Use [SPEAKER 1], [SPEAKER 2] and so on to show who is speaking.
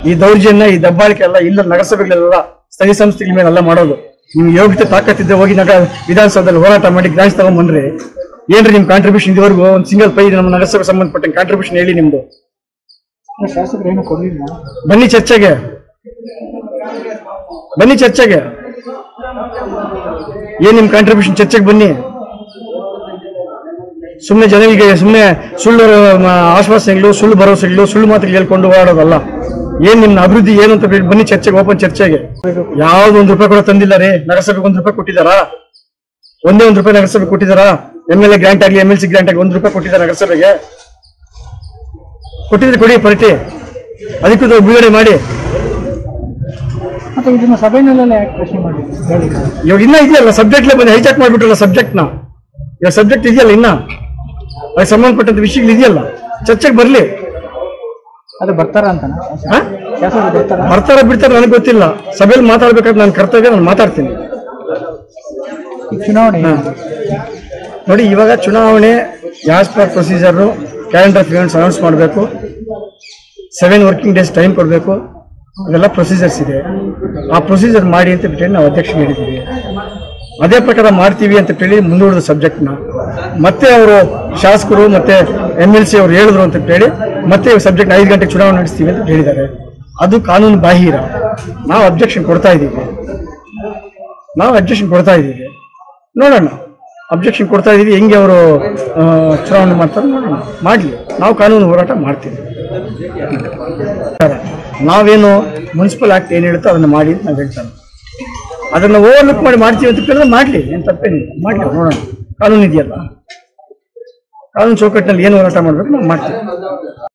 [SPEAKER 1] ಈ ದೌರ್ಜನ್ಯ ಈ ದಬ್ಬಾಳಿಕೆ ಎಲ್ಲ ಇಲ್ಲ ನಗರಸಭೆಗಳೆಲ್ಲ ಸ್ಥಳೀಯ ಸಂಸ್ಥೆಗಳ ಮೇಲೆಲ್ಲ ಮಾಡೋದು ನಿಮ್ಗೆ ಯೋಗ್ಯತೆ ತಾಕತ್ತಿದ್ದೆ ಹೋಗಿ ನಗ ವಿಧಾನಸೌಧದಲ್ಲಿ ಹೋರಾಟ ಮಾಡಿ ಗ್ರಾಂಟ್ಸ್ ತಗೊಂಡ್ಬಂದ್ರಿ ಏನ್ರಿ ನಿಮ್ ಕಾಂಟ್ರಿಬ್ಯೂಷನ್ ಇದುವರೆಗೂ ಒಂದು ಸಿಂಗಲ್ ಪೈ ನಮ್ಮ ನಗರಸಭೆ ಸಂಬಂಧಪಟ್ಟ ಕಾಂಟ್ರಿಬ್ಯೂಷನ್ ಹೇಳಿ ನಿಮ್ದು
[SPEAKER 2] ಶಾಸಕರು ಏನು ಕೊಡ್ಲಿಲ್ಲ
[SPEAKER 1] ಬನ್ನಿ ಚರ್ಚೆಗೆ ಬನ್ನಿ ಚರ್ಚೆಗೆ ಏನ್ ನಿಮ್ ಕಾಂಟ್ರಿಬ್ಯೂಷನ್ ಚರ್ಚೆಗೆ ಬನ್ನಿ ಸುಮ್ಮನೆ ಜನರಿಗೆ ಸುಮ್ಮನೆ ಸುಳ್ಳು ಮ, ಆಶ್ವಾಸನೆಗಳು ಸುಳ್ಳು ಭರವಸೆಗಳು ಸುಳ್ಳು ಮಾತುಗಳು ಹೇಳ್ಕೊಂಡು ಓಡಾಡೋದಲ್ಲ ಏನ್ ನಿಮ್ ಅಭಿವೃದ್ಧಿ ಏನು ಅಂತ ಹೇಳಿ ಬನ್ನಿ ಚರ್ಚೆಗೆ ಓಪನ್ ಚರ್ಚೆಗೆ ಯಾವ್ದು ಒಂದ್ ರೂಪಾಯಿ ಕೂಡ ತಂದಿಲ್ಲ ರೀ ನಗರಸಭೆಗೆ ಒಂದ್ ರೂಪಾಯಿ ಕೊಟ್ಟಿದ್ದಾರಾ ಒಂದೇ ಒಂದ್ ರೂಪಾಯಿ ನಗರಸಭೆ ಕೊಟ್ಟಿದ್ದಾರಾ ಎಂ ಎಲ್ ಎ ಗ್ರಾಂಟ್ ಆಗ್ಲಿ ಎಂ ಎಲ್ ಸಿ ಗ್ರಾಂಟ್ ಆಗ್ಲಿ ಒಂದ್ ರೂಪಾಯಿ ಕೊಟ್ಟಿದ್ದಾರೆ ನಗರಸಭೆಗೆ ಕೊಟ್ಟಿದ್ರೆ ಕೊಡಿ ಪರಟಿ ಅದಕ್ಕೂ ಬಿಡುಗಡೆ ಮಾಡಿ
[SPEAKER 2] ಮತ್ತೆ ಇದನ್ನ ಸಭೆನಲ್ಲೆಲ್ಲ ಯಾಕೆ ಪ್ರಶ್ನೆ ಮಾಡಿದ್ರು ಹೇಳಿ
[SPEAKER 1] ಇವಾಗ ಇನ್ನ ಇದೆಯಲ್ಲ ಸಬ್ಜೆಕ್ಟ್ಲೇ ಬಂದು ಹೈಜಾಕ್ ಮಾಡ್ಬಿಟ್ರಲ್ಲ ಸಬ್ಜೆಕ್ಟ್ನ ಇವಾಗ ಸಬ್ಜೆಕ್ಟ್ ಇದೆಯಲ್ಲ ಇನ್ನ ಅದಕ್ಕೆ ಸಂಬಂಧಪಟ್ಟಂತ ವಿಷಯಗಳು ಇದೆಯಲ್ಲ ಚರ್ಚೆಗೆ ಬರ್ಲಿ
[SPEAKER 2] ಅದು ಬರ್ತಾರ ಅಂತನ
[SPEAKER 1] ಹಾ?
[SPEAKER 2] ಶಾಸಕರು ಬರ್ತಾರ
[SPEAKER 1] ಬರ್ತಾರ ಬಿಡ್ತಾರ ನನಗೆ ಗೊತ್ತಿಲ್ಲ ಸಭೆಯಲ್ಲಿ ಮಾತಾಡ್ಬೇಕಾದ್ರೆ ನನ್ನ ಕರ್ತವ್ಯ ನಾನು ಮಾತಾಡ್ತೀನಿ
[SPEAKER 2] ಈ ಚುನಾವಣೆ
[SPEAKER 1] ನೋಡಿ ಇವಾಗ ಚುನಾವಣೆ as per procedure calendar of events announce ಮಾಡಬೇಕು ಸೆವೆನ್ ವರ್ಕಿಂಗ್ ಡೇಸ್ ಟೈಮ್ ಕೊಡಬೇಕು ಅದೆಲ್ಲ ಪ್ರೊಸೀಜರ್ಸ್ ಇದೆ ಆ ಪ್ರೊಸೀಜರ್ ಮಾಡಿ ಅಂತ ಬಿಟ್ಟು ನಾವು ಅಧ್ಯಕ್ಷರಿಗೆ ಹೇಳಿದ್ದೀವಿ ಅದೇ ಪ್ರಕಾರ ಮಾಡ್ತೀವಿ ಅಂತ ಹೇಳಿ ಮುಂದೂಡಿದ ಸಬ್ಜೆಕ್ಟ್ನ ಮತ್ತೆ ಅವರು ಶಾಸಕರು ಮತ್ತೆ ಎಮ್ ಎಲ್ ಸಿ ಅವರು ಹೇಳಿದ್ರು ಅಂತ ಹೇಳಿ ಮತ್ತೆ ಸಬ್ಜೆಕ್ಟ್ ಐದು ಗಂಟೆಗೆ ಚುನಾವಣೆ ನಡೆಸ್ತೀವಿ ಅಂತ ಹೇಳಿದ್ದಾರೆ ಅದು ಕಾನೂನು ಬಾಹಿರ ನಾವು ಅಬ್ಜೆಕ್ಷನ್ ಕೊಡ್ತಾ ಇದ್ದೀವಿ ನಾವು ಅಬ್ಜೆಕ್ಷನ್ ಕೊಡ್ತಾ ಇದ್ದೀವಿ ನೋಡೋಣ ಅಬ್ಜೆಕ್ಷನ್ ಕೊಡ್ತಾ ಇದ್ದೀವಿ ಹೆಂಗೆ ಅವರು ಚುನಾವಣೆ ಮಾಡ್ತಾರೆ ನೋಡೋಣ ಮಾಡಲಿ ನಾವು ಕಾನೂನು ಹೋರಾಟ ಮಾಡ್ತೀವಿ ನಾವೇನು ಮುನ್ಸಿಪಲ್ ಆಕ್ಟ್ ಏನು ಹೇಳುತ್ತೋ ಅದನ್ನು ಮಾಡಿ ಅಂತ ನಾವು ಹೇಳ್ತಾರೆ ಅದನ್ನು ಓವರ್ಲುಕ್ ಮಾಡಿ ಮಾಡ್ತೀವಿ ಅಂತ ಕೇಳಿದ್ರೆ ಮಾಡಲಿ ಏನು ತಪ್ಪೇನಿಲ್ಲ ಮಾಡಲಿ ನೋಡೋಣ ಕಾನೂನು ಇದೆಯಲ್ಲ ಕಾನೂನು ಚೌಕಟ್ಟಿನಲ್ಲಿ ಏನು ಹೋರಾಟ ಮಾಡಬೇಕು ನಾವು ಮಾಡ್ತೀವಿ